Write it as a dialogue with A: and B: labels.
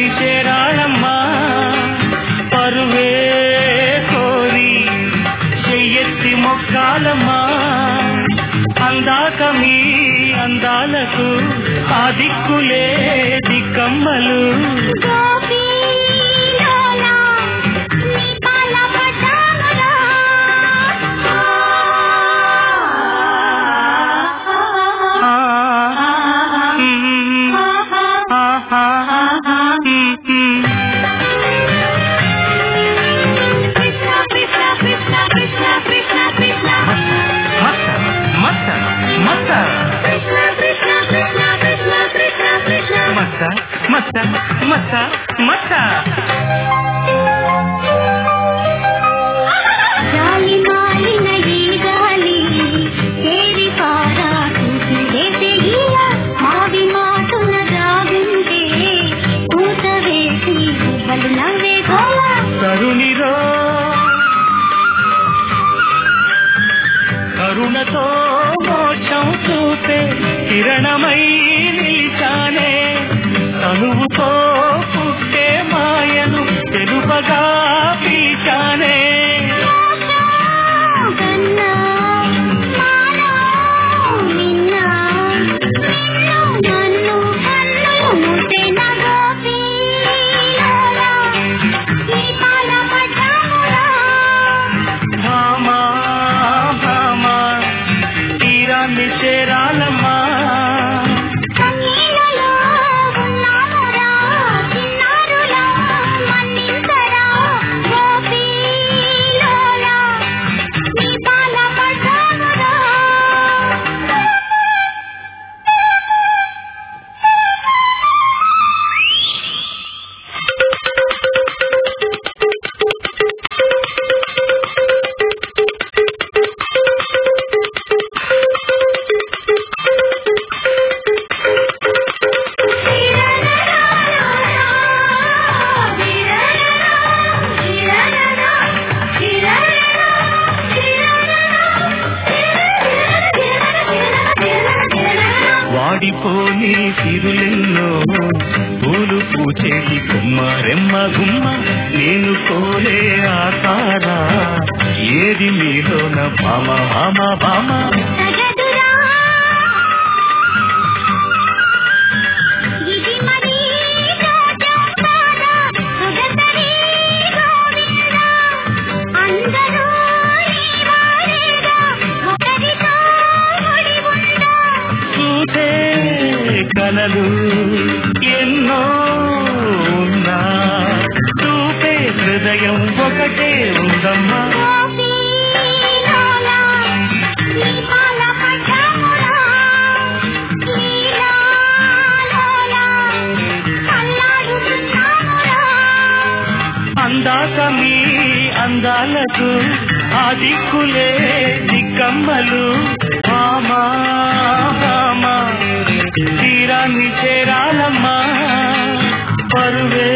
A: తీరాన్ని చేరాళమ్మా పరువే కోరి చెయ్యెత్తి మొక్కాలమ్మా అందాక మీ అందాలకు ఆ దిక్కులే దిక్కమ్మలు
B: గోపీలోలా నీ పాల పడ్డానురా
A: ఆ, మ్మ్, ఆహా, మ్మ్, మ్మ్.
B: కృష్ణ కృష్ణ కృష్ణ కృష్ణ కృష్ణ కృష్ణ
A: మత్త మత్త మత్త
B: కృష్ణ కృష్ణ కృష్ణ కృష్ణ కృష్ణ కృష్ణ
A: మత్త మత్త మత్త మత్త
B: గాలి మాలిన ఈ గాలి చేరి పారా చూసి వేసే ఈల మావి మాటున జాగుంటే పూత వేసి పువ్వులు నవ్వే గోల
A: కరుణిరో కరుణతో మోక్షం చూపే కిరణమై నిలిచానే తనువుతో పుట్టే మాయను తెలుపగా పీచానే
B: కన్నా మానో నిన్న నిన్ను నన్ను కన్ను ముట్టే నా గోపీలోలా నీ పాల పడ్డానురా
A: భామా భామా తీరాన్ని చేరాలమ్మా
B: కన్నీళ్ళలో ఉన్నామురా చిన్నారులా మన్నించరా గోపీలోలా నీ పాల పడ్డానురా
A: వాడిపోని సిరులెన్నో పూలు పూచేటి కొమ్మ రెమ్మ గుమ్మ నేను కోలే ఆకారా ఏది మీలోన భామ భామ భామ
B: ఇది మరి రోజం కాదా సుగతరి గోవింద అందరూ నీవారేగా ఒకరితో ముడి ఉందా
A: చూసే కలలు ఎన్నో ఉన్నా చూపే హృదయం ఒకటే ఉందమ్మా
B: గోపీలోలా నీ పాల పడ్డామురా నీలాలోలా అల్లాడుతున్నామురా
A: అందాక మీ అందాలకు ఆ దిక్కులే దిక్కమ్మలు భామా భామా తీరాన్ని చేరాలమ్మా పరువే